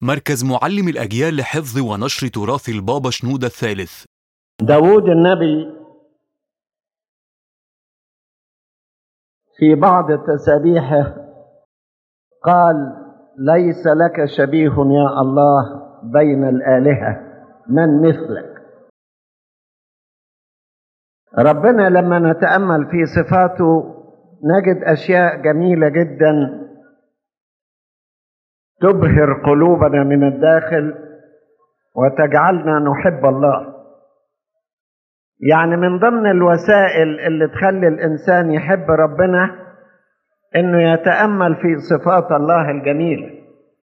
مركز معلم الأجيال لحفظ ونشر تراث البابا شنودة الثالث داود النبي في بعض تسابيحه قال ليس لك شبيه يا الله بين الآلهة من مثلك ربنا لما نتأمل في صفاته نجد أشياء جميلة جدا تبهر قلوبنا من الداخل وتجعلنا نحب الله يعني من ضمن الوسائل اللي تخلي الانسان يحب ربنا انه يتامل في صفات الله الجميله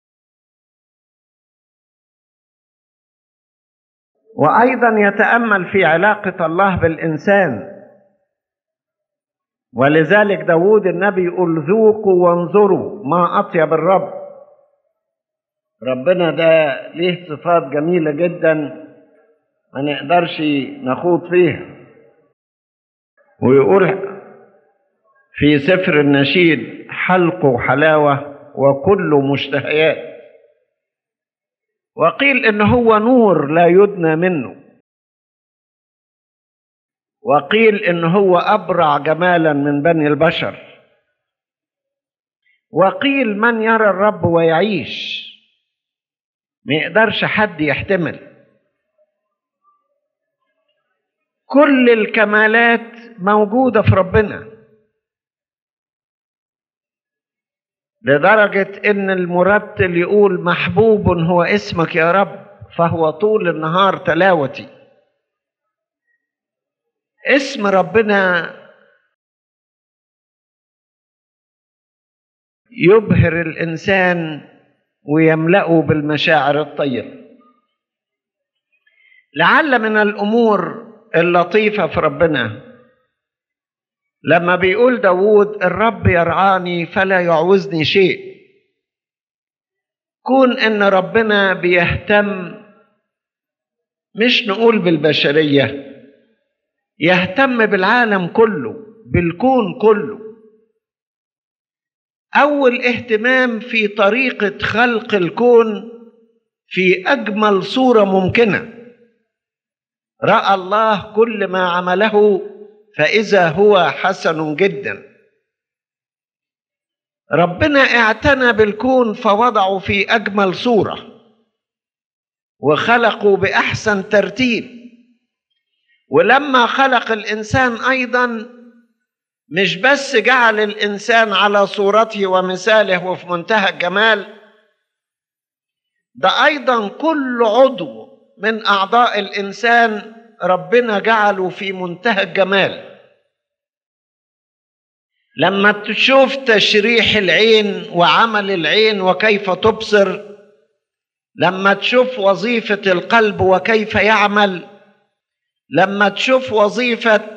وايضا يتامل في علاقه الله بالانسان ولذلك داود النبي يقول ذوقوا وانظروا ما اطيب الرب ربنا ده ليه صفات جميله جدا ما نقدرش نخوض فيها ويقول في سفر النشيد حلق حلاوة وكل مشتهيات وقيل إن هو نور لا يدنى منه وقيل إن هو أبرع جمالا من بني البشر وقيل من يرى الرب ويعيش ما يقدرش حد يحتمل كل الكمالات موجودة في ربنا لدرجة إن المرتل يقول محبوب هو اسمك يا رب فهو طول النهار تلاوتي اسم ربنا يبهر الإنسان ويملأه بالمشاعر الطيبة لعل من الأمور اللطيفة في ربنا لما بيقول داود الرب يرعاني فلا يعوزني شيء كون ان ربنا بيهتم مش نقول بالبشرية يهتم بالعالم كله بالكون كله أول اهتمام في طريقة خلق الكون في أجمل صورة ممكنة راى الله كل ما عمله فاذا هو حسن جدا ربنا اعتنى بالكون فوضعه في اجمل صوره وخلقوا باحسن ترتيب ولما خلق الانسان ايضا مش بس جعل الانسان على صورته ومثاله وفي منتهى الجمال ده ايضا كل عضو من اعضاء الانسان ربنا جعله في منتهى الجمال لما تشوف تشريح العين وعمل العين وكيف تبصر لما تشوف وظيفه القلب وكيف يعمل لما تشوف وظيفه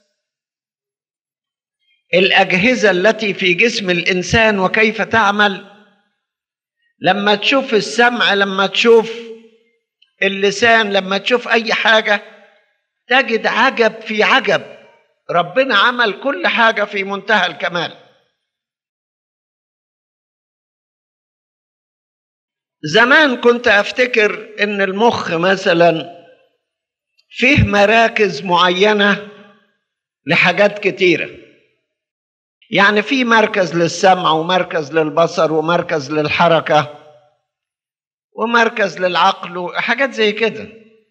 الاجهزه التي في جسم الانسان وكيف تعمل لما تشوف السمع لما تشوف اللسان لما تشوف اي حاجه تجد عجب في عجب ربنا عمل كل حاجه في منتهى الكمال زمان كنت افتكر ان المخ مثلا فيه مراكز معينه لحاجات كتيره يعني في مركز للسمع ومركز للبصر ومركز للحركه ومركز للعقل وحاجات زي كده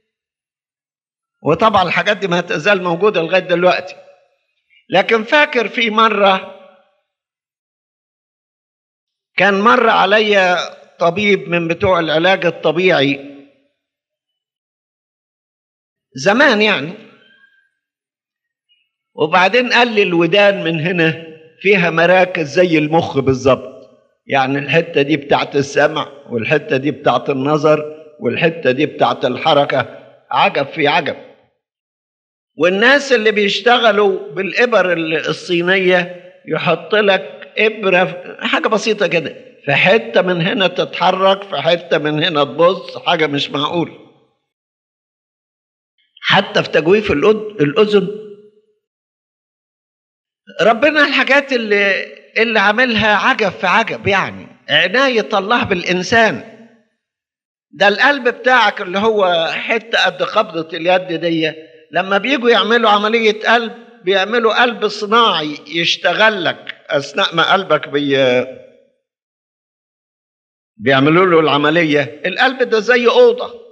وطبعا الحاجات دي ما تزال موجودة لغاية دلوقتي لكن فاكر في مرة كان مر عليا طبيب من بتوع العلاج الطبيعي زمان يعني وبعدين قال لي الودان من هنا فيها مراكز زي المخ بالظبط يعني الحتة دي بتاعت السمع والحتة دي بتاعت النظر والحتة دي بتاعت الحركة عجب في عجب والناس اللي بيشتغلوا بالإبر الصينية يحط لك إبرة حاجة بسيطة كده في حتة من هنا تتحرك في حتة من هنا تبص حاجة مش معقول حتى في تجويف الأذن ربنا الحاجات اللي اللي عاملها عجب في عجب يعني عناية الله بالإنسان ده القلب بتاعك اللي هو حته قد قبضه اليد دي لما بيجوا يعملوا عمليه قلب بيعملوا قلب صناعي يشتغل لك اثناء ما قلبك بي بيعملوا له العمليه القلب ده زي اوضه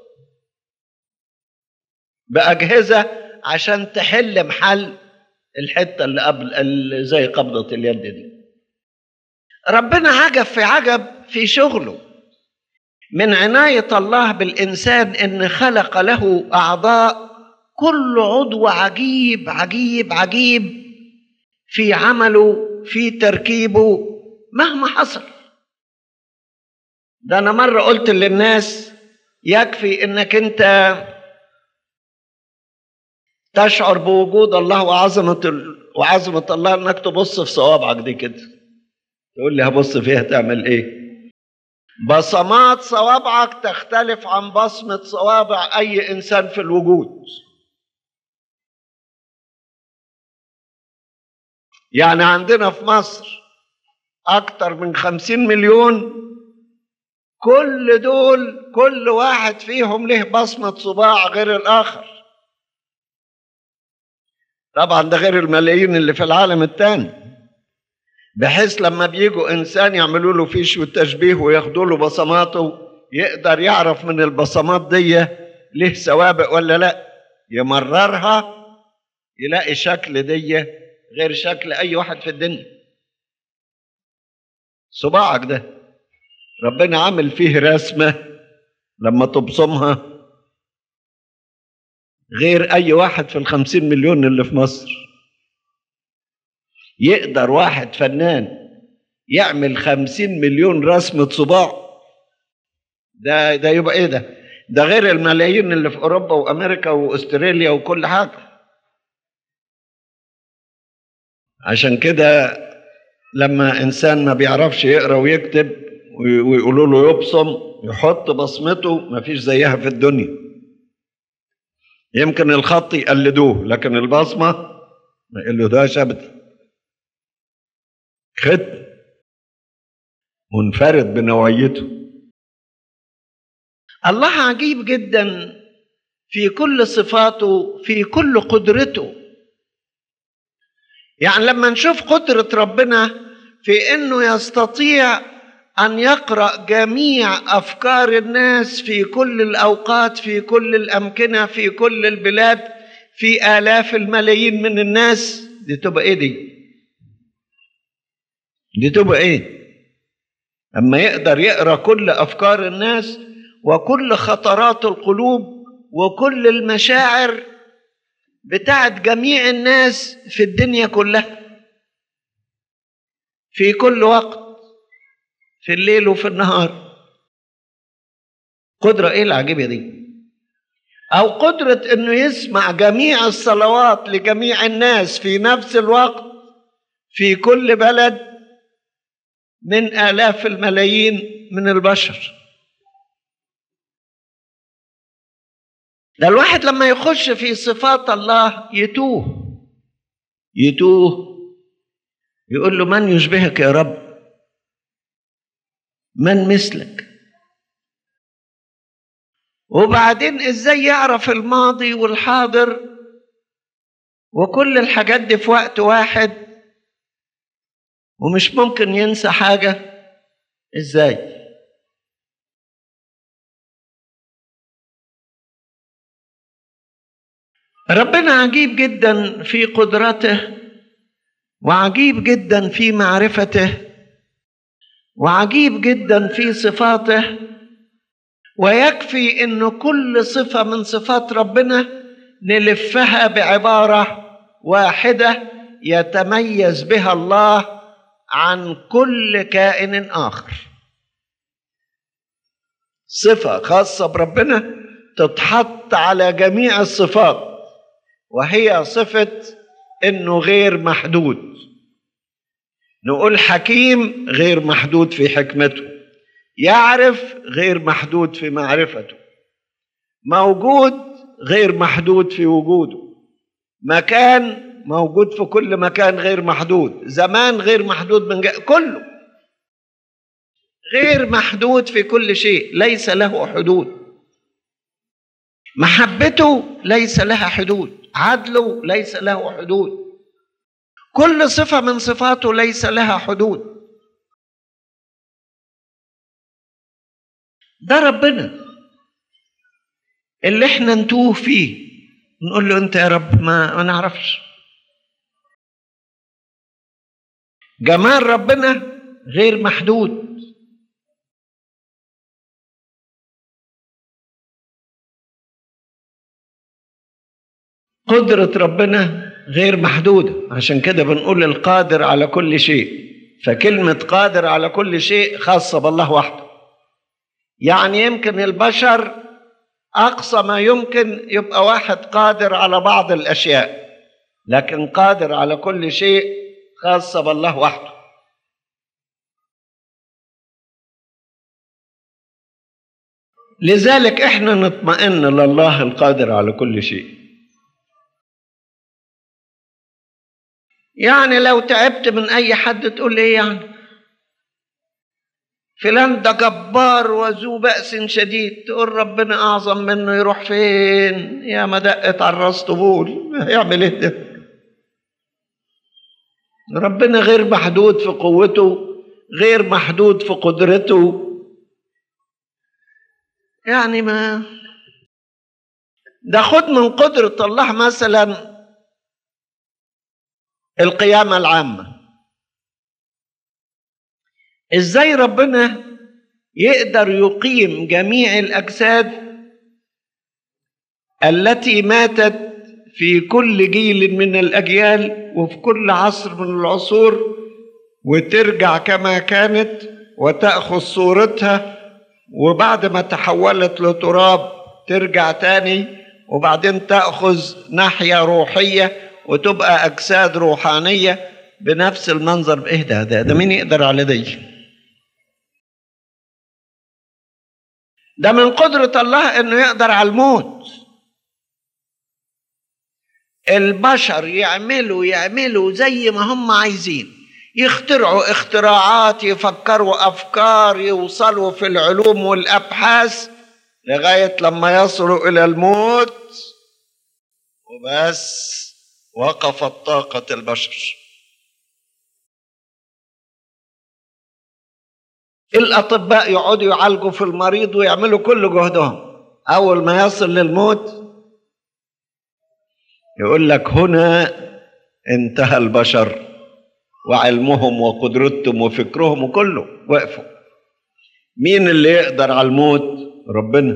باجهزه عشان تحل محل الحته اللي قبل اللي زي قبضه اليد دي ربنا عجب في عجب في شغله من عنايه الله بالانسان ان خلق له اعضاء كل عضو عجيب عجيب عجيب في عمله في تركيبه مهما حصل ده انا مره قلت للناس يكفي انك انت تشعر بوجود الله وعظمه وعظمه الله انك تبص في صوابعك دي كده تقول لي هبص فيها تعمل ايه بصمات صوابعك تختلف عن بصمه صوابع اي انسان في الوجود يعني عندنا في مصر أكتر من خمسين مليون كل دول كل واحد فيهم له بصمة صباع غير الآخر طبعا ده غير الملايين اللي في العالم التاني بحيث لما بيجوا إنسان يعملوا له فيش والتشبيه وياخدوا له بصماته يقدر يعرف من البصمات دي ليه سوابق ولا لا يمررها يلاقي شكل دي غير شكل اي واحد في الدنيا صباعك ده ربنا عامل فيه رسمه لما تبصمها غير اي واحد في الخمسين مليون اللي في مصر يقدر واحد فنان يعمل خمسين مليون رسمة صباع ده ده يبقى ايه ده ده غير الملايين اللي في اوروبا وامريكا واستراليا وكل حاجه عشان كده لما انسان ما بيعرفش يقرا ويكتب ويقولوا له يبصم يحط بصمته ما فيش زيها في الدنيا يمكن الخط يقلدوه لكن البصمه ما يقلدوهاش ابدا ختم منفرد بنوعيته الله عجيب جدا في كل صفاته في كل قدرته يعني لما نشوف قدرة ربنا في انه يستطيع ان يقرأ جميع افكار الناس في كل الاوقات في كل الامكنة في كل البلاد في الاف الملايين من الناس دي تبقى ايه دي دي تبقى ايه اما يقدر يقرا كل افكار الناس وكل خطرات القلوب وكل المشاعر بتاعت جميع الناس في الدنيا كلها في كل وقت في الليل وفي النهار قدرة ايه العجيبة دي او قدرة انه يسمع جميع الصلوات لجميع الناس في نفس الوقت في كل بلد من آلاف الملايين من البشر ده الواحد لما يخش في صفات الله يتوه يتوه يقول له من يشبهك يا رب من مثلك وبعدين ازاي يعرف الماضي والحاضر وكل الحاجات دي في وقت واحد ومش ممكن ينسى حاجة ازاي ربنا عجيب جدا في قدرته وعجيب جدا في معرفته وعجيب جدا في صفاته ويكفي ان كل صفه من صفات ربنا نلفها بعباره واحده يتميز بها الله عن كل كائن اخر صفه خاصه بربنا تتحط على جميع الصفات وهي صفه انه غير محدود نقول حكيم غير محدود في حكمته يعرف غير محدود في معرفته موجود غير محدود في وجوده مكان موجود في كل مكان غير محدود زمان غير محدود من جاء كله غير محدود في كل شيء ليس له حدود محبته ليس لها حدود عدله ليس له حدود كل صفه من صفاته ليس لها حدود ده ربنا اللي احنا نتوه فيه نقول له انت يا رب ما, ما نعرفش جمال ربنا غير محدود قدرة ربنا غير محدودة عشان كده بنقول القادر على كل شيء فكلمة قادر على كل شيء خاصة بالله وحده يعني يمكن البشر أقصى ما يمكن يبقى واحد قادر على بعض الأشياء لكن قادر على كل شيء خاصة بالله وحده لذلك احنا نطمئن لله القادر على كل شيء يعني لو تعبت من اي حد تقول ايه يعني فلان ده جبار وذو بأس شديد تقول ربنا أعظم منه يروح فين يا ما دقت على الراس طبول هيعمل ايه ده ربنا غير محدود في قوته غير محدود في قدرته يعني ما ده خد من قدرة الله مثلا القيامة العامة ازاي ربنا يقدر يقيم جميع الأجساد التي ماتت في كل جيل من الأجيال وفي كل عصر من العصور وترجع كما كانت وتأخذ صورتها وبعد ما تحولت لتراب ترجع تاني وبعدين تأخذ ناحية روحية وتبقى أجساد روحانية بنفس المنظر إيه ده ده, ده مين يقدر على دي ده من قدرة الله إنه يقدر على الموت البشر يعملوا يعملوا زي ما هم عايزين يخترعوا اختراعات يفكروا افكار يوصلوا في العلوم والابحاث لغايه لما يصلوا الى الموت وبس وقفت طاقه البشر الاطباء يقعدوا يعالجوا في المريض ويعملوا كل جهدهم اول ما يصل للموت يقول لك هنا انتهى البشر وعلمهم وقدرتهم وفكرهم وكله وقفوا مين اللي يقدر على الموت ربنا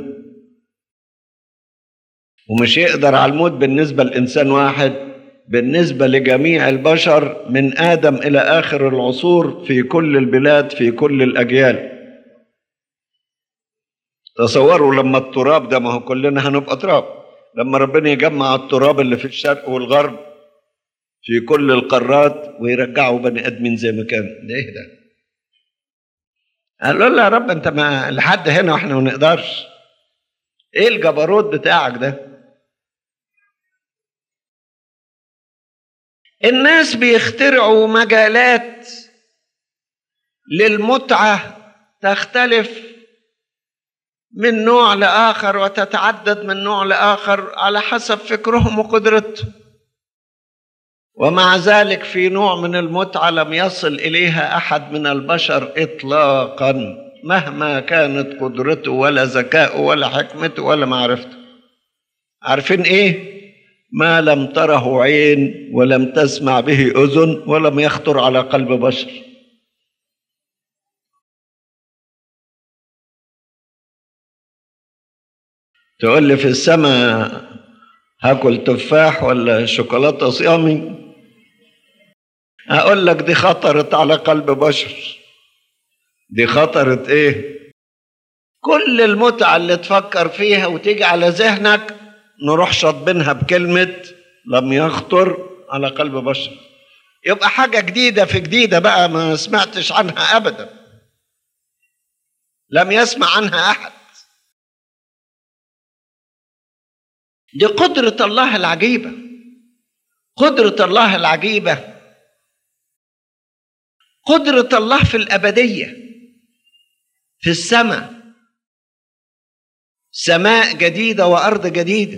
ومش يقدر على الموت بالنسبة لإنسان واحد بالنسبة لجميع البشر من آدم إلى آخر العصور في كل البلاد في كل الأجيال تصوروا لما التراب ده ما هو كلنا هنبقى تراب لما ربنا يجمع التراب اللي في الشرق والغرب في كل القارات ويرجعوا بني ادمين زي ما كان ده ايه ده قال له يا رب انت ما لحد هنا واحنا ما نقدرش ايه الجبروت بتاعك ده الناس بيخترعوا مجالات للمتعه تختلف من نوع لاخر وتتعدد من نوع لاخر على حسب فكرهم وقدرتهم ومع ذلك في نوع من المتعه لم يصل اليها احد من البشر اطلاقا مهما كانت قدرته ولا ذكاؤه ولا حكمته ولا معرفته عارفين ايه ما لم تره عين ولم تسمع به اذن ولم يخطر على قلب بشر تقول لي في السماء هاكل تفاح ولا شوكولاته صيامي اقول لك دي خطرت على قلب بشر دي خطرت ايه كل المتعه اللي تفكر فيها وتيجي على ذهنك نروح شاطبينها بكلمه لم يخطر على قلب بشر يبقى حاجه جديده في جديده بقى ما سمعتش عنها ابدا لم يسمع عنها احد دي قدرة الله العجيبة قدرة الله العجيبة قدرة الله في الأبدية في السماء سماء جديدة وأرض جديدة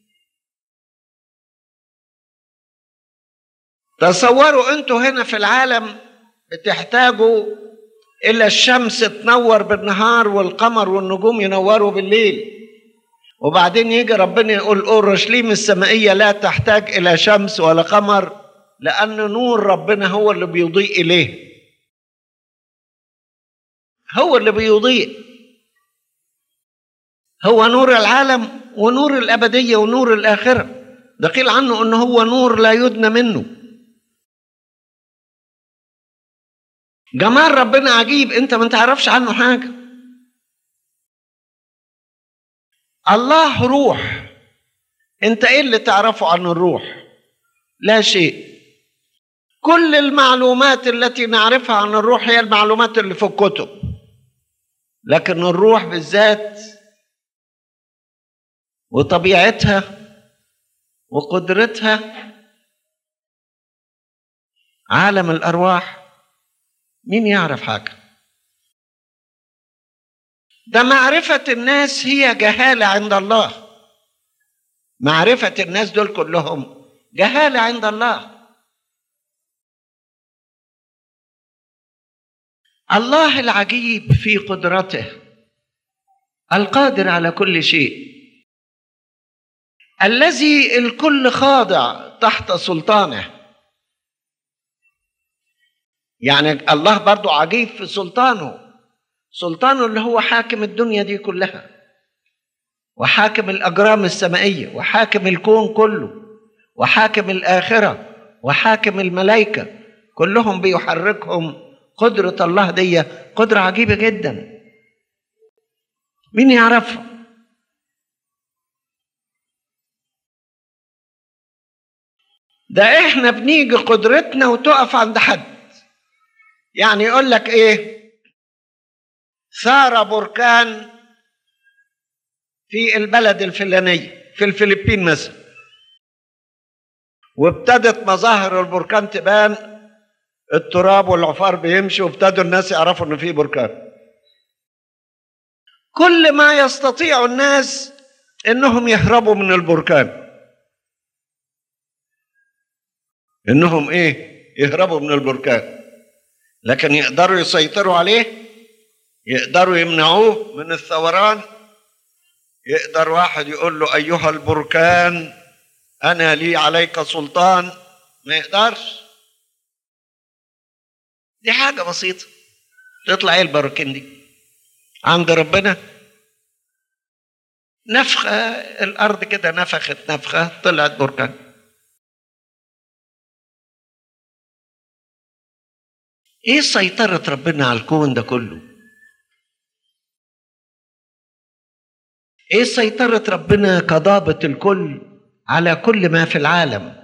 تصوروا أنتوا هنا في العالم بتحتاجوا إلى الشمس تنور بالنهار والقمر والنجوم ينوروا بالليل وبعدين يجي ربنا يقول اورشليم السمائيه لا تحتاج الى شمس ولا قمر لان نور ربنا هو اللي بيضيء اليه هو اللي بيضيء هو نور العالم ونور الابديه ونور الاخره ده قيل عنه انه هو نور لا يدنى منه جمال ربنا عجيب انت ما تعرفش عنه حاجه الله روح انت ايه اللي تعرفه عن الروح لا شيء كل المعلومات التي نعرفها عن الروح هي المعلومات اللي في الكتب لكن الروح بالذات وطبيعتها وقدرتها عالم الارواح مين يعرف حاجه ده معرفة الناس هي جهالة عند الله معرفة الناس دول كلهم جهالة عند الله الله العجيب في قدرته القادر على كل شيء الذي الكل خاضع تحت سلطانه يعني الله برضو عجيب في سلطانه سلطانه اللي هو حاكم الدنيا دي كلها وحاكم الأجرام السمائية وحاكم الكون كله وحاكم الآخرة وحاكم الملائكة كلهم بيحركهم قدرة الله دي قدرة عجيبة جدا مين يعرفها ده احنا بنيجي قدرتنا وتقف عند حد يعني يقول لك ايه ثار بركان في البلد الفلانية في الفلبين مثلا وابتدت مظاهر البركان تبان التراب والعفار بيمشي وابتدوا الناس يعرفوا ان في بركان كل ما يستطيع الناس انهم يهربوا من البركان انهم ايه يهربوا من البركان لكن يقدروا يسيطروا عليه يقدروا يمنعوه من الثوران يقدر واحد يقول له ايها البركان انا لي عليك سلطان ما يقدرش دي حاجه بسيطه تطلع ايه البراكين دي عند ربنا نفخه الارض كده نفخت نفخه طلعت بركان ايه سيطره ربنا على الكون ده كله ايه سيطرة ربنا كضابط الكل على كل ما في العالم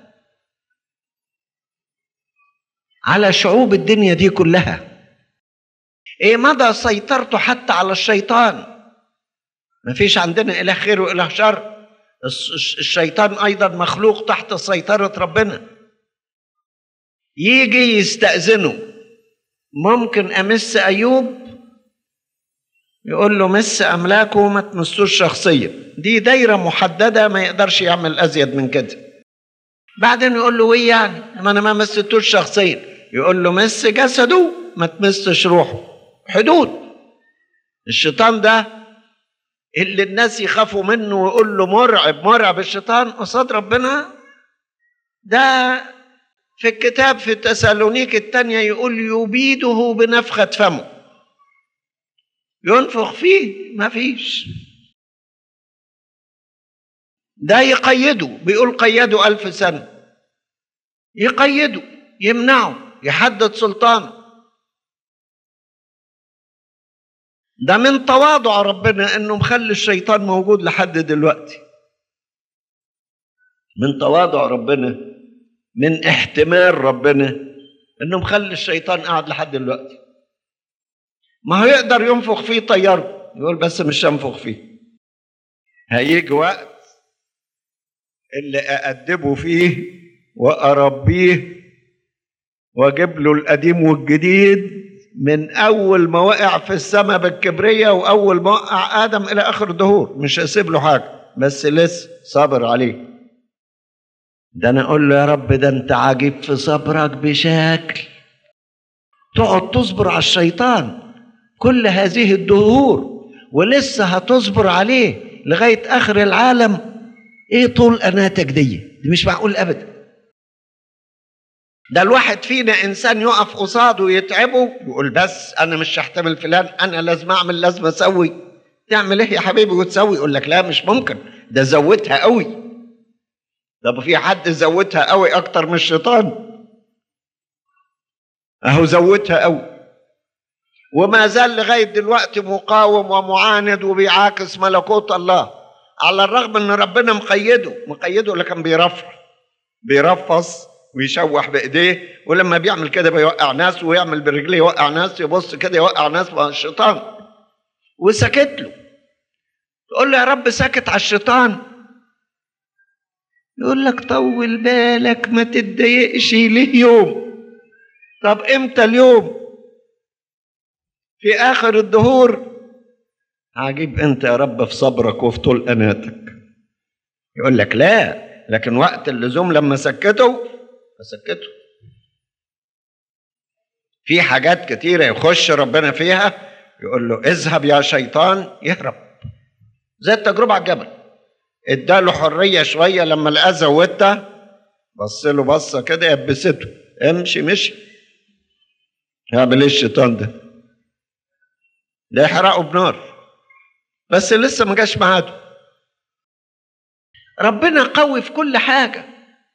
على شعوب الدنيا دي كلها ايه مدى سيطرته حتى على الشيطان ما فيش عندنا اله خير واله شر الشيطان ايضا مخلوق تحت سيطرة ربنا يجي يستأذنه ممكن امس ايوب يقول له مس املاكه وما تمسوش شخصيا دي دايره محدده ما يقدرش يعمل ازيد من كده بعدين يقول له ايه يعني ما انا ما مستوش شخصيا يقول له مس جسده ما تمسش روحه حدود الشيطان ده اللي الناس يخافوا منه ويقول له مرعب مرعب الشيطان قصاد ربنا ده في الكتاب في تسالونيك الثانيه يقول يبيده بنفخه فمه ينفخ فيه ما فيش ده يقيده بيقول قيده ألف سنة يقيده يمنعه يحدد سلطانه ده من تواضع ربنا انه مخلي الشيطان موجود لحد دلوقتي من تواضع ربنا من احتمال ربنا انه مخلي الشيطان قاعد لحد دلوقتي ما هو يقدر ينفخ فيه طياره يقول بس مش هنفخ فيه هيجي وقت اللي أأدبه فيه وأربيه وأجيب له القديم والجديد من اول ما وقع في السماء بالكبرية واول ما وقع ادم الى اخر الدهور مش هسيب له حاجة بس لسه صابر عليه ده انا اقول له يا رب ده انت عجيب في صبرك بشكل تقعد تصبر على الشيطان كل هذه الدهور ولسه هتصبر عليه لغايه اخر العالم ايه طول اناتك دي دي مش معقول ابدا ده الواحد فينا انسان يقف قصاده ويتعبه يقول بس انا مش هحتمل فلان انا لازم اعمل لازم اسوي تعمل ايه يا حبيبي وتسوي يقول لك لا مش ممكن ده زودها قوي طب في حد زودها قوي اكتر من الشيطان اهو زودها قوي وما زال لغايه دلوقتي مقاوم ومعاند وبيعاكس ملكوت الله على الرغم ان ربنا مقيده مقيده لكن بيرفع بيرفص ويشوح بايديه ولما بيعمل كده بيوقع ناس ويعمل برجليه يوقع ناس يبص كده يوقع ناس مع الشيطان وسكت له تقول له يا رب سكت على الشيطان يقول لك طول بالك ما تتضايقش ليه يوم طب امتى اليوم في اخر الدهور عجيب انت يا رب في صبرك وفي طول اناتك يقول لك لا لكن وقت اللزوم لما سكته فسكته في حاجات كتيرة يخش ربنا فيها يقول له اذهب يا شيطان يهرب زي التجربة على الجبل اداله حرية شوية لما لقاه زودتها بص له بصة كده يبسته امشي مشي يعمل ايه الشيطان ده ده يحرقه بنار بس لسه ما جاش ميعاده ربنا قوي في كل حاجه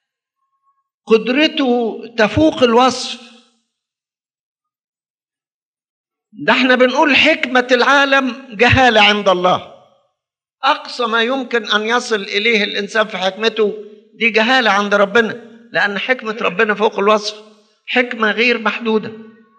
قدرته تفوق الوصف ده احنا بنقول حكمه العالم جهاله عند الله اقصى ما يمكن ان يصل اليه الانسان في حكمته دي جهاله عند ربنا لان حكمه ربنا فوق الوصف حكمه غير محدوده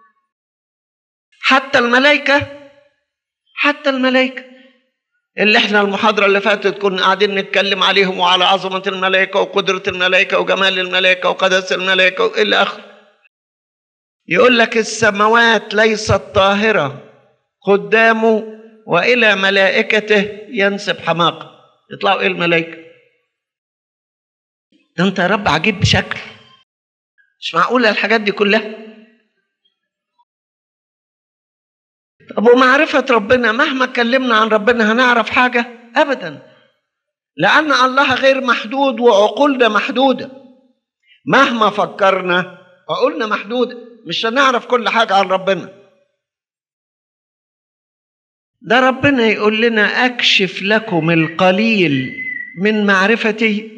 حتى الملائكه حتى الملائكه اللي احنا المحاضرة اللي فاتت كنا قاعدين نتكلم عليهم وعلى عظمة الملائكة وقدرة الملائكة وجمال الملائكة وقداسة الملائكة وإلى آخره. يقول لك السماوات ليست طاهرة قدامه وإلى ملائكته ينسب حماقة. يطلعوا إيه الملائكة؟ ده أنت يا رب عجيب بشكل. مش معقولة الحاجات دي كلها. طب ومعرفة ربنا مهما اتكلمنا عن ربنا هنعرف حاجة؟ أبدا لأن الله غير محدود وعقولنا محدودة مهما فكرنا عقولنا محدودة مش هنعرف كل حاجة عن ربنا ده ربنا يقول لنا أكشف لكم القليل من معرفتي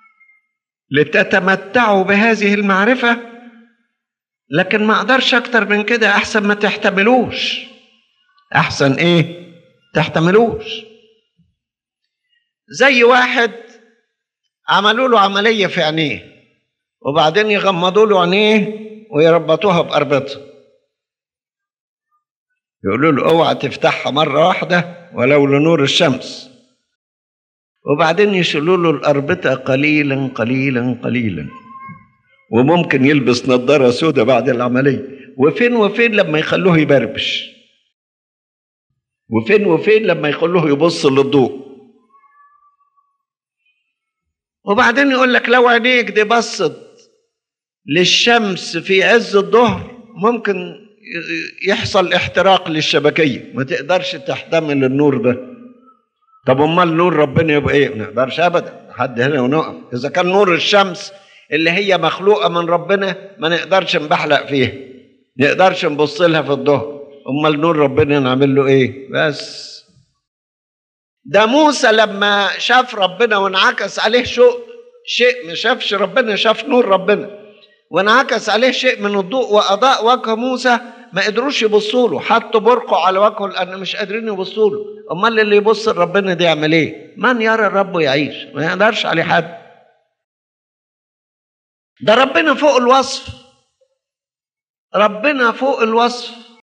لتتمتعوا بهذه المعرفة لكن ما أقدرش أكتر من كده أحسن ما تحتملوش احسن ايه تحتملوش زي واحد عملوا له عمليه في عينيه وبعدين يغمضوا له عينيه ويربطوها باربطه يقولوا له اوعى تفتحها مره واحده ولو لنور الشمس وبعدين يشيلوا له الاربطه قليلا قليلا قليلا وممكن يلبس نظاره سوداء بعد العمليه وفين وفين لما يخلوه يبربش وفين وفين لما يخلوه يبص للضوء وبعدين يقول لك لو عينيك دي بصت للشمس في عز الظهر ممكن يحصل احتراق للشبكية ما تقدرش تحتمل النور ده طب امال نور ربنا يبقى ايه ما نقدرش ابدا حد هنا ونقف اذا كان نور الشمس اللي هي مخلوقة من ربنا ما نقدرش نبحلق فيها نقدرش نبص لها في الظهر امال نور ربنا نعمل له ايه بس ده موسى لما شاف ربنا وانعكس عليه شيء شيء ما شافش ربنا شاف نور ربنا وانعكس عليه شيء من الضوء واضاء وجه موسى ما قدروش يبصوا له حطوا برقع على وجهه لان مش قادرين يبصوا له امال اللي يبص لربنا ده يعمل ايه من يرى الرب يعيش ما يقدرش عليه حد ده ربنا فوق الوصف ربنا فوق الوصف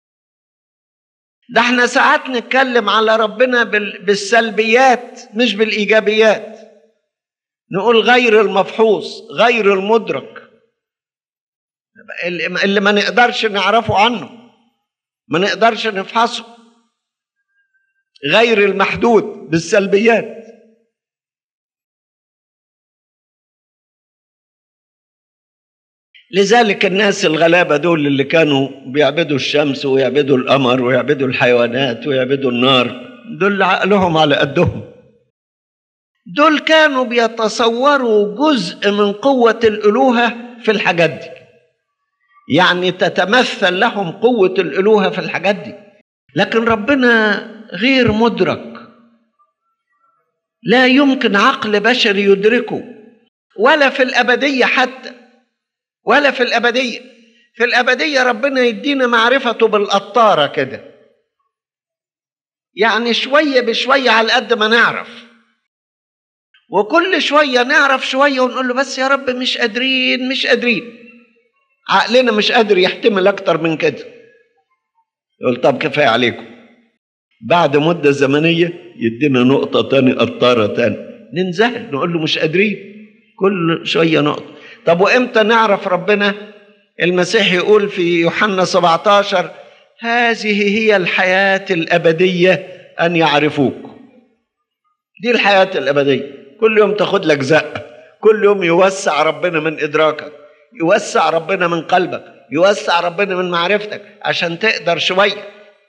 ده احنا ساعات نتكلم على ربنا بالسلبيات مش بالايجابيات نقول غير المفحوص غير المدرك اللي ما نقدرش نعرفه عنه ما نقدرش نفحصه غير المحدود بالسلبيات لذلك الناس الغلابة دول اللي كانوا بيعبدوا الشمس ويعبدوا القمر ويعبدوا الحيوانات ويعبدوا النار دول عقلهم على قدهم دول كانوا بيتصوروا جزء من قوة الألوهة في الحاجات دي يعني تتمثل لهم قوة الألوهة في الحاجات دي لكن ربنا غير مدرك لا يمكن عقل بشري يدركه ولا في الأبدية حتى ولا في الأبدية في الأبدية ربنا يدينا معرفته بالقطارة كده يعني شوية بشوية على قد ما نعرف وكل شوية نعرف شوية ونقول له بس يا رب مش قادرين مش قادرين عقلنا مش قادر يحتمل أكتر من كده يقول طب كفاية عليكم بعد مدة زمنية يدينا نقطة تاني قطارة تاني ننزهل نقول له مش قادرين كل شوية نقطة طب وإمتى نعرف ربنا المسيح يقول في يوحنا 17 هذه هي الحياة الأبدية أن يعرفوك دي الحياة الأبدية كل يوم تاخد لك زقة كل يوم يوسع ربنا من إدراكك يوسع ربنا من قلبك يوسع ربنا من معرفتك عشان تقدر شوية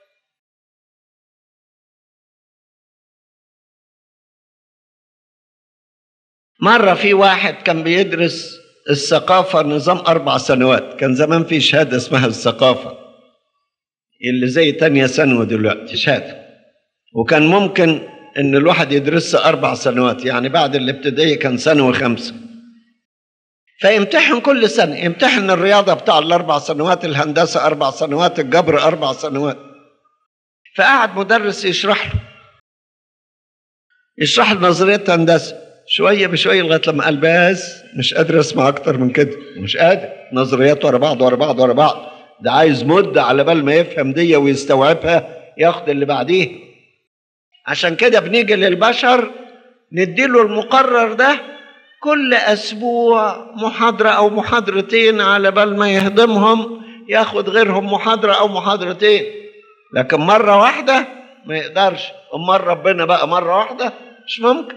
مرة في واحد كان بيدرس الثقافة نظام أربع سنوات كان زمان في شهادة اسمها الثقافة اللي زي تانية ثانوي دلوقتي شهادة وكان ممكن إن الواحد يدرسها أربع سنوات يعني بعد الابتدائية كان ثانوي خمسة فيمتحن كل سنة يمتحن الرياضة بتاع الأربع سنوات الهندسة أربع سنوات الجبر أربع سنوات فقعد مدرس يشرح له يشرح له نظرية هندسة شوية بشوية لغاية لما قال بس مش قادر أسمع أكتر من كده مش قادر نظريات ورا بعض ورا بعض ورا بعض ده عايز مدة على بال ما يفهم دي ويستوعبها ياخد اللي بعديه عشان كده بنيجي للبشر نديله المقرر ده كل أسبوع محاضرة أو محاضرتين على بال ما يهضمهم ياخد غيرهم محاضرة أو محاضرتين لكن مرة واحدة ما يقدرش أمال ربنا بقى مرة واحدة مش ممكن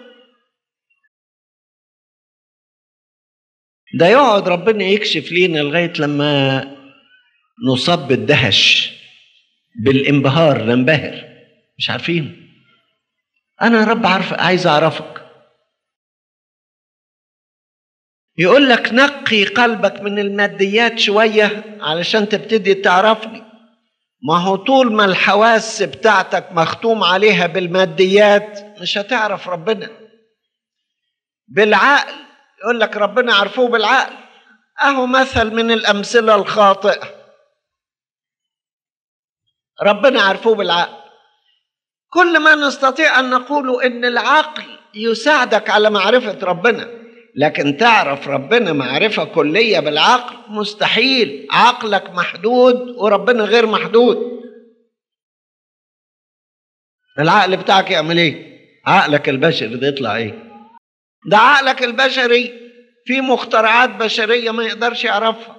ده يقعد ربنا يكشف لينا لغاية لما نصاب بالدهش بالانبهار ننبهر مش عارفين أنا يا رب عارف عايز أعرفك يقول لك نقي قلبك من الماديات شوية علشان تبتدي تعرفني ما هو طول ما الحواس بتاعتك مختوم عليها بالماديات مش هتعرف ربنا بالعقل يقول لك ربنا عرفوه بالعقل اهو مثل من الامثله الخاطئه ربنا عرفوه بالعقل كل ما نستطيع ان نقول ان العقل يساعدك على معرفه ربنا لكن تعرف ربنا معرفه كليه بالعقل مستحيل عقلك محدود وربنا غير محدود العقل بتاعك يعمل ايه عقلك البشري ده يطلع ايه ده عقلك البشري في مخترعات بشريه ما يقدرش يعرفها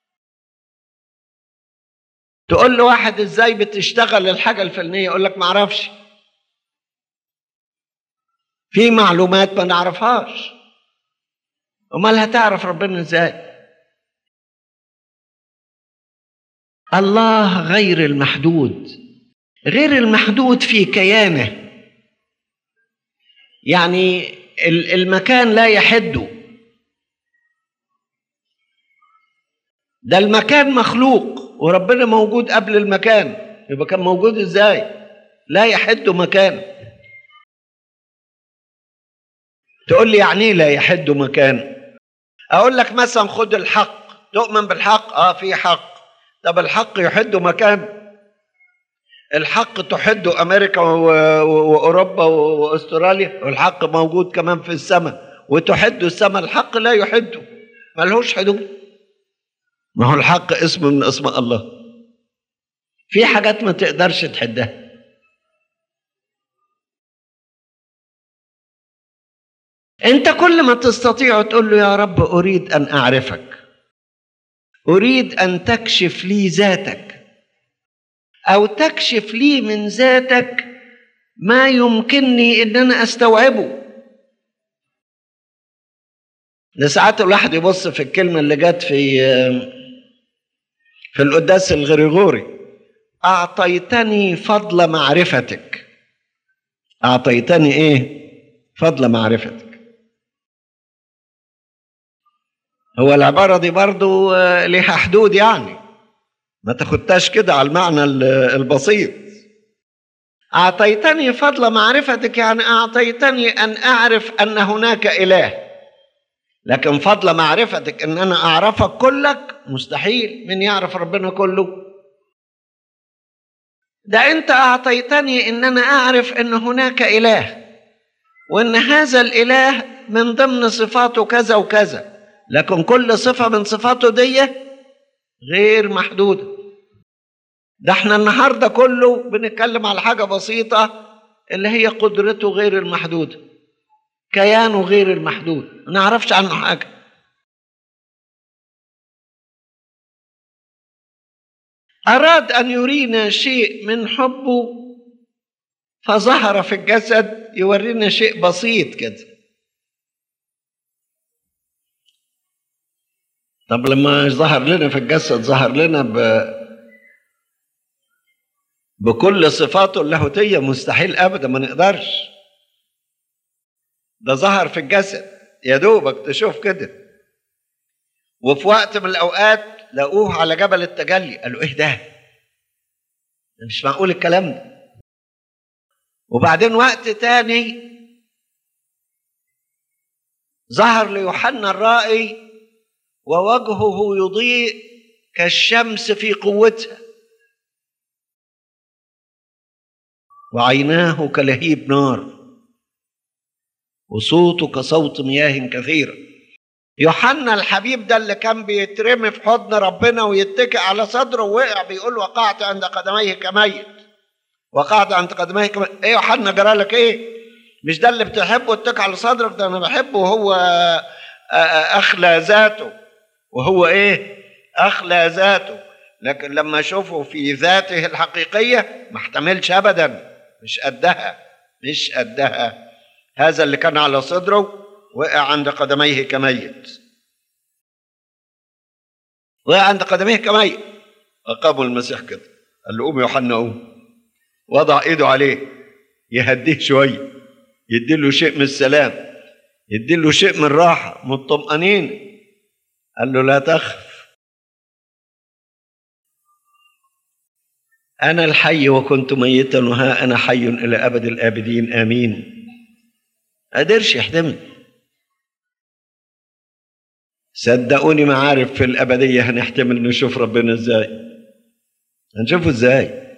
تقول له واحد ازاي بتشتغل الحاجه الفلانيه يقول لك ما اعرفش في معلومات ما نعرفهاش امال هتعرف ربنا ازاي الله غير المحدود غير المحدود في كيانه يعني المكان لا يحده ده المكان مخلوق وربنا موجود قبل المكان يبقى كان موجود ازاي لا يحد مكان تقول لي يعني ايه لا يحد مكان اقول لك مثلا خد الحق تؤمن بالحق اه في حق طب الحق يحد مكان الحق تحد امريكا واوروبا واستراليا والحق موجود كمان في السماء وتحد السماء الحق لا يحده ملهوش حدود ما هو الحق اسم من اسماء الله في حاجات ما تقدرش تحدها انت كل ما تستطيع تقول له يا رب اريد ان اعرفك اريد ان تكشف لي ذاتك او تكشف لي من ذاتك ما يمكنني ان انا استوعبه ده ساعات الواحد يبص في الكلمه اللي جت في في القداس الغريغوري اعطيتني فضل معرفتك اعطيتني ايه فضل معرفتك هو العباره دي برضو ليها حدود يعني ما تاخدتاش كده على المعنى البسيط اعطيتني فضل معرفتك يعني اعطيتني ان اعرف ان هناك اله لكن فضل معرفتك ان انا اعرفك كلك مستحيل من يعرف ربنا كله ده انت اعطيتني ان انا اعرف ان هناك اله وان هذا الاله من ضمن صفاته كذا وكذا لكن كل صفه من صفاته دي غير محدوده ده احنا النهارده كله بنتكلم على حاجه بسيطه اللي هي قدرته غير المحدوده كيانه غير المحدود ما نعرفش عنه حاجه اراد ان يرينا شيء من حبه فظهر في الجسد يورينا شيء بسيط كده طب لما ظهر لنا في الجسد ظهر لنا ب بكل صفاته اللاهوتيه مستحيل ابدا ما نقدرش ده ظهر في الجسد يا دوبك تشوف كده وفي وقت من الاوقات لقوه على جبل التجلي قالوا ايه ده ده مش معقول الكلام ده وبعدين وقت تاني ظهر ليوحنا الرائي ووجهه يضيء كالشمس في قوتها وعيناه كلهيب نار وصوته كصوت مياه كثيرة يوحنا الحبيب ده اللي كان بيترمي في حضن ربنا ويتكئ على صدره ووقع بيقول وقعت عند قدميه كميت وقعت عند قدميه كميت ايه يوحنا جرى لك ايه مش ده اللي بتحبه اتكئ على صدرك ده انا بحبه وهو اخلى ذاته وهو ايه اخلى ذاته لكن لما اشوفه في ذاته الحقيقيه ما احتملش ابدا مش قدها مش قدها هذا اللي كان على صدره وقع عند قدميه كميت وقع عند قدميه كميت أقاموا المسيح كده قال له قوم يا يوحنا قوم وضع ايده عليه يهديه شويه يديله شيء من السلام يديله شيء من الراحه من الطمأنينة قال له لا تخف أنا الحي وكنت ميتا وها أنا حي إلى أبد الآبدين آمين قدرش يحتمل صدقوني ما عارف في الأبدية هنحتمل نشوف ربنا إزاي هنشوفه إزاي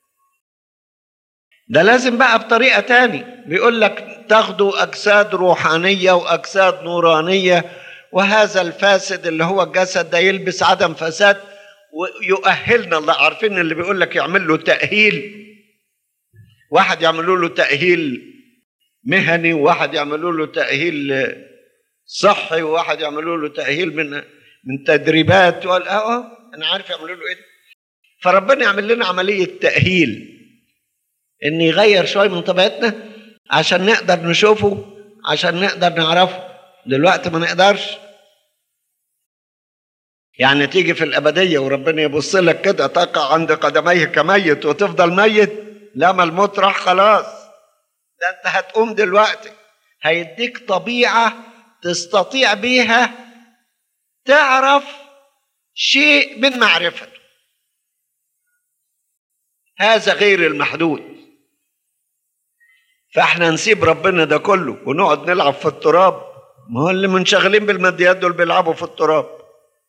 ده لازم بقى بطريقة تاني بيقول لك تاخدوا أجساد روحانية وأجساد نورانية وهذا الفاسد اللي هو الجسد ده يلبس عدم فساد ويؤهلنا الله عارفين اللي بيقول لك يعمل له تأهيل واحد يعملوا له تأهيل مهني وواحد يعملوا له تأهيل صحي وواحد يعملوا له تأهيل من من تدريبات وال اه انا عارف يعملوا له ايه فربنا يعمل لنا عملية تأهيل ان يغير شوية من طبيعتنا عشان نقدر نشوفه عشان نقدر نعرفه دلوقتي ما نقدرش يعني تيجي في الأبدية وربنا يبص لك كده تقع عند قدميه كميت وتفضل ميت لما الموت راح خلاص ده انت هتقوم دلوقتي هيديك طبيعة تستطيع بيها تعرف شيء من معرفته هذا غير المحدود فاحنا نسيب ربنا ده كله ونقعد نلعب في التراب ما هو اللي منشغلين بالماديات دول بيلعبوا في التراب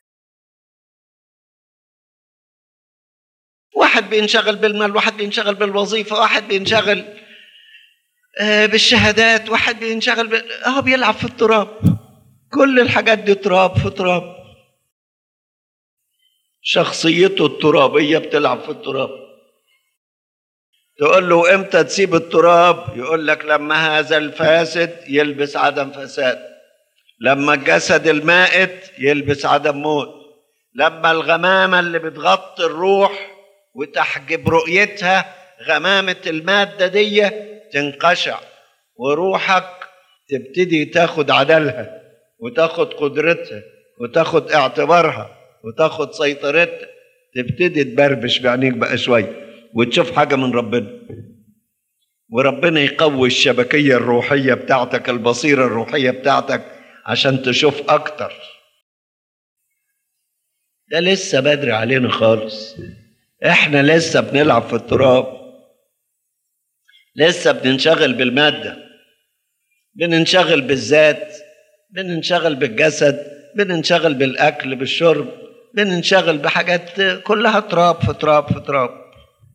واحد بينشغل بالمال واحد بينشغل بالوظيفة واحد بينشغل آه بالشهادات واحد بينشغل ب... اه بيلعب في التراب كل الحاجات دي تراب في تراب شخصيته الترابية بتلعب في التراب تقول له امتى تسيب التراب يقول لك لما هذا الفاسد يلبس عدم فساد لما الجسد المائت يلبس عدم موت لما الغمامة اللي بتغطي الروح وتحجب رؤيتها غمامة المادة دي تنقشع وروحك تبتدي تاخد عدلها وتاخد قدرتها وتاخد اعتبارها وتاخد سيطرتها تبتدي تبربش بعينيك بقى شوية وتشوف حاجة من ربنا وربنا يقوي الشبكية الروحية بتاعتك البصيرة الروحية بتاعتك عشان تشوف أكتر ده لسه بدري علينا خالص احنا لسه بنلعب في التراب لسه بننشغل بالمادة بننشغل بالذات بننشغل بالجسد بننشغل بالأكل بالشرب بننشغل بحاجات كلها تراب في تراب في تراب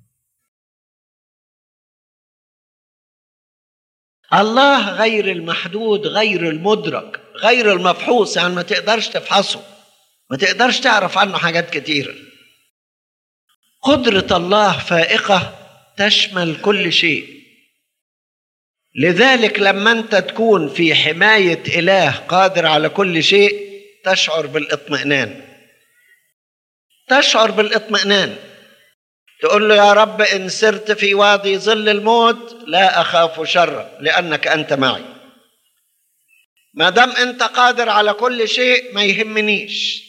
الله غير المحدود غير المدرك غير المفحوص يعني ما تقدرش تفحصه ما تقدرش تعرف عنه حاجات كتيرة قدرة الله فائقة تشمل كل شيء لذلك لما انت تكون في حماية إله قادر على كل شيء تشعر بالاطمئنان تشعر بالاطمئنان تقول له يا رب إن سرت في وادي ظل الموت لا أخاف شرا لأنك أنت معي ما دام أنت قادر على كل شيء ما يهمنيش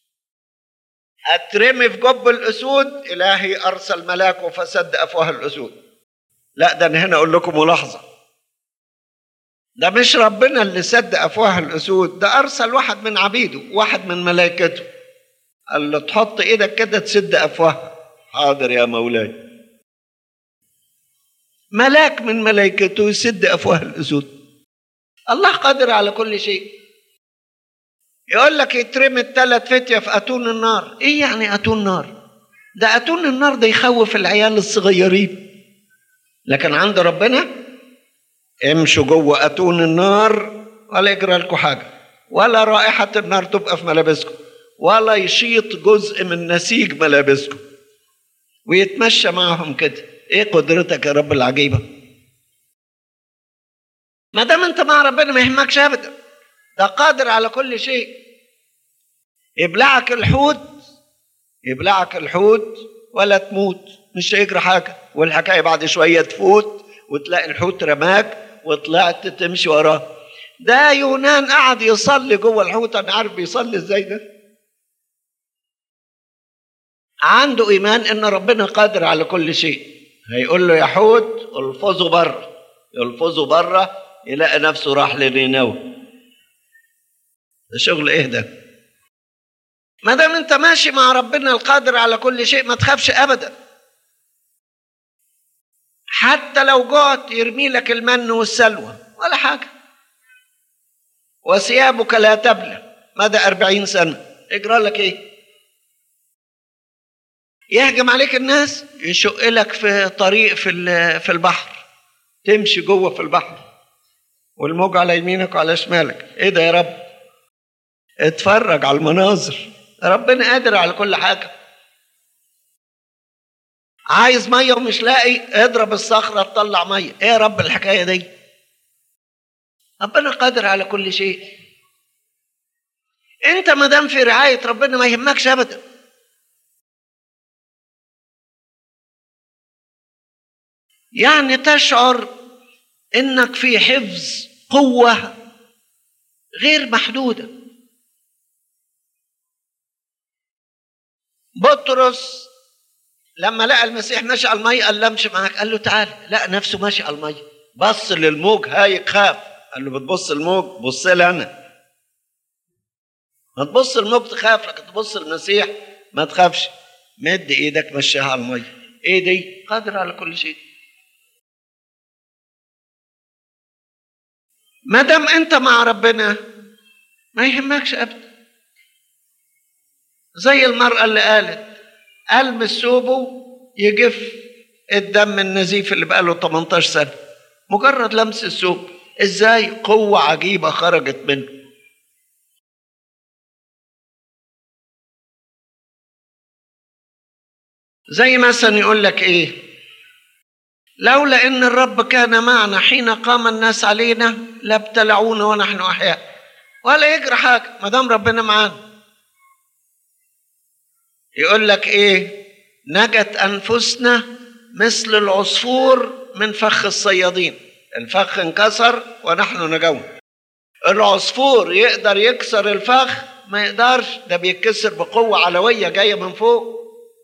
أترمي في جب الأسود إلهي أرسل ملاكه فسد أفواه الأسود لا ده أنا هنا أقول لكم ملاحظة ده مش ربنا اللي سد أفواه الأسود ده أرسل واحد من عبيده واحد من ملائكته قال له تحط إيدك كده تسد أفواهها حاضر يا مولاي ملاك من ملائكته يسد افواه الاسود الله قادر على كل شيء يقول لك يترمي الثلاث فتية في أتون النار إيه يعني أتون نار ده أتون النار ده يخوف العيال الصغيرين لكن عند ربنا امشوا جوه أتون النار ولا يجرى لكم حاجة ولا رائحة النار تبقى في ملابسكم ولا يشيط جزء من نسيج ملابسكم ويتمشى معهم كده ايه قدرتك يا رب العجيبه ما دام انت مع ربنا ما يهمكش ابدا ده قادر على كل شيء يبلعك الحوت يبلعك الحوت ولا تموت مش هيجرى حاجه والحكايه بعد شويه تفوت وتلاقي الحوت رماك وطلعت تمشي وراه ده يونان قعد يصلي جوه الحوت انا عارف بيصلي ازاي ده عنده ايمان ان ربنا قادر على كل شيء هيقول له يا حوت الفظوا بره يلفظوا بره يلاقي نفسه راح لنينوى ده شغل ايه ده ما دام انت ماشي مع ربنا القادر على كل شيء ما تخافش ابدا حتى لو جعت يرمي لك المن والسلوى ولا حاجه وثيابك لا تبلى مدى أربعين سنة اجرى لك ايه يهجم عليك الناس يشق لك في طريق في في البحر تمشي جوه في البحر والموج على يمينك وعلى شمالك ايه ده يا رب اتفرج على المناظر ربنا قادر على كل حاجه عايز ميه ومش لاقي اضرب الصخره تطلع ميه ايه يا رب الحكايه دي ربنا قادر على كل شيء انت ما دام في رعايه ربنا ما يهمكش ابدا يعني تشعر انك في حفظ قوه غير محدوده بطرس لما لقى المسيح ماشي على الميه قال له امشي معاك قال له تعال لقى نفسه ماشي على الميه بص للموج هايق خاف قال له بتبص الموج بص لي انا ما تبص الموج تخاف لكن تبص المسيح ما تخافش مد ايدك مشيها على الميه ايه دي قادر على كل شيء ما دام انت مع ربنا ما يهمكش ابدا زي المرأة اللي قالت ألمس ثوبه يجف الدم النزيف اللي بقاله 18 سنة مجرد لمس الثوب ازاي قوة عجيبة خرجت منه زي مثلا يقول لك ايه لولا ان الرب كان معنا حين قام الناس علينا لابتلعونا ونحن احياء ولا يجرى حاجه ما دام ربنا معانا يقول لك ايه نجت انفسنا مثل العصفور من فخ الصيادين الفخ انكسر ونحن نجون العصفور يقدر يكسر الفخ ما يقدرش ده بيتكسر بقوة علوية جاية من فوق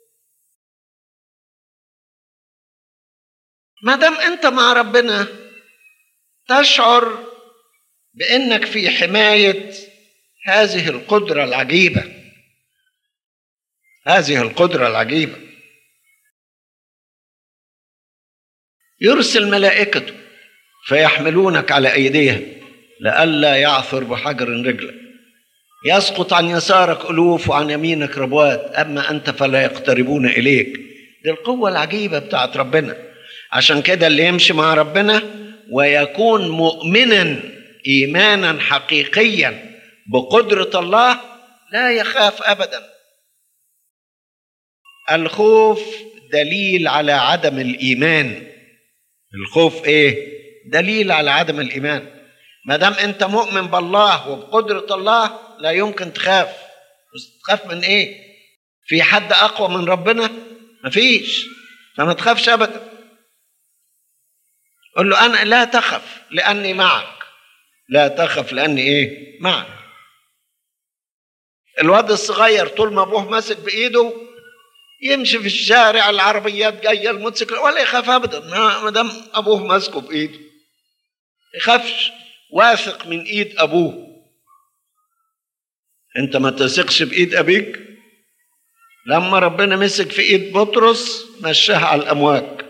ما دام انت مع ربنا تشعر بانك في حماية هذه القدرة العجيبة هذه القدرة العجيبة يرسل ملائكته فيحملونك على أيديهم لئلا يعثر بحجر رجلك يسقط عن يسارك ألوف وعن يمينك ربوات أما أنت فلا يقتربون إليك دي القوة العجيبة بتاعت ربنا عشان كده اللي يمشي مع ربنا ويكون مؤمنا إيمانا حقيقيا بقدرة الله لا يخاف أبدا الخوف دليل على عدم الإيمان الخوف إيه؟ دليل على عدم الإيمان ما دام أنت مؤمن بالله وبقدرة الله لا يمكن تخاف بس تخاف من إيه؟ في حد أقوى من ربنا؟ مفيش فما تخافش أبدا قل له أنا لا تخف لأني معك لا تخف لأني إيه؟ معك الواد الصغير طول ما أبوه ماسك بإيده يمشي في الشارع العربيات جايه الموتوسيكل ولا يخاف ابدا ما دام ابوه ماسكه بايده يخافش واثق من ايد ابوه انت ما تثقش بايد ابيك لما ربنا مسك في ايد بطرس مشاها على الامواج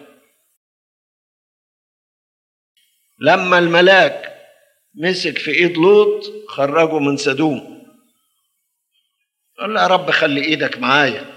لما الملاك مسك في ايد لوط خرجه من سدوم قال له يا رب خلي ايدك معايا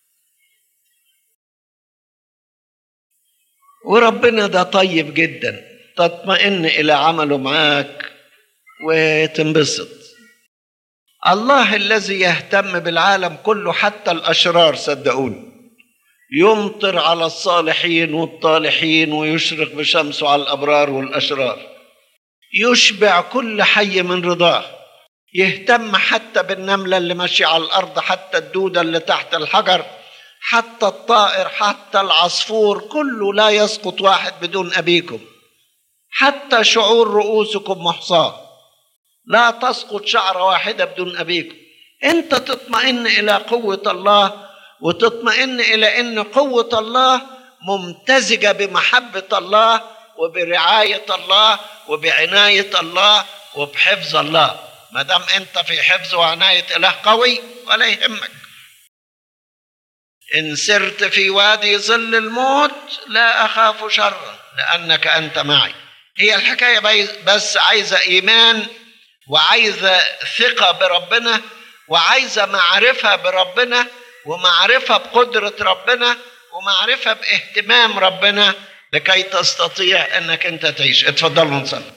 وربنا ده طيب جدا تطمئن الى عمله معاك وتنبسط الله الذي يهتم بالعالم كله حتى الاشرار صدقوني يمطر على الصالحين والطالحين ويشرق بشمسه على الابرار والاشرار يشبع كل حي من رضاه يهتم حتى بالنمله اللي ماشيه على الارض حتى الدوده اللي تحت الحجر حتى الطائر حتى العصفور كله لا يسقط واحد بدون أبيكم حتى شعور رؤوسكم محصاة لا تسقط شعرة واحدة بدون أبيكم أنت تطمئن إلى قوة الله وتطمئن إلى أن قوة الله ممتزجة بمحبة الله وبرعاية الله وبعناية الله وبحفظ الله ما دام أنت في حفظ وعناية إله قوي ولا يهمك إن سرت في وادي ظل الموت لا أخاف شرا لأنك أنت معي هي الحكاية بس عايزة إيمان وعايزة ثقة بربنا وعايزة معرفة بربنا ومعرفة بقدرة ربنا ومعرفة باهتمام ربنا لكي تستطيع أنك أنت تعيش اتفضلوا نصلي